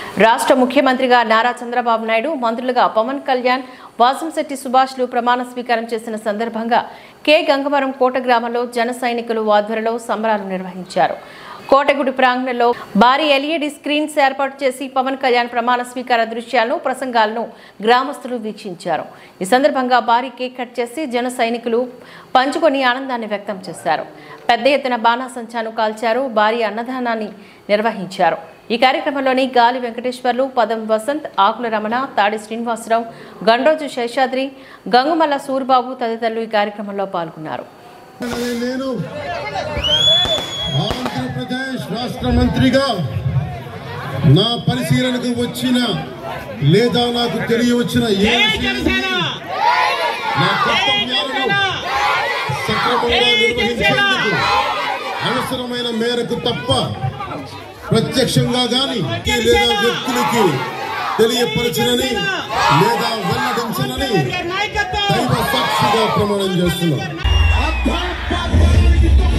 రాష్ట్ర ముఖ్యమంత్రిగా నారా చంద్రబాబు నాయుడు మంత్రులుగా పవన్ కళ్యాణ్ వాసంశెట్టి సుభాష్లు ప్రమాణ స్వీకారం చేసిన సందర్భంగా కె గంగవరం కోట గ్రామంలో జన సైనికులు ఆధ్వర్యంలో సంబరాలు నిర్వహించారు కోటగుడి ప్రాంగణంలో భారీ ఎల్ఈడి స్క్రీన్స్ ఏర్పాటు చేసి పవన్ కళ్యాణ్ ప్రమాణ స్వీకార దృశ్యాలను ప్రసంగాలను గ్రామస్తులు వీక్షించారు ఈ సందర్భంగా భారీ కేక్ కట్ చేసి జన సైనికులు పంచుకొని ఆనందాన్ని వ్యక్తం చేశారు పెద్ద ఎత్తున బాణాసంచాను కాల్చారు భారీ అన్నదానాన్ని నిర్వహించారు ఈ కార్యక్రమంలోని గాలి వెంకటేశ్వర్లు పదం వసంత్ ఆకుల రమణ తాడి శ్రీనివాసరావు గండ్రోజు శేషాద్రి గంగుమల్ల సూర్బాబు తదితరులు ఈ కార్యక్రమంలో పాల్గొన్నారు అలాగే నేను ఆంధ్రప్రదేశ్ రాష్ట్ర మంత్రిగా నా పరిశీలనకు వచ్చిన లేదా నాకు తెలియవచ్చిన ఏ విషయాన్ని నా కర్తవ్యాలను సక్రమంగా నిర్వహించేందుకు అవసరమైన మేరకు తప్ప ప్రత్యక్షంగా గాని లేదా వ్యక్తులకి తెలియపరచనని లేదా వెల్లడించనని దైవ సాక్షిగా ప్రమాణం చేస్తున్నాను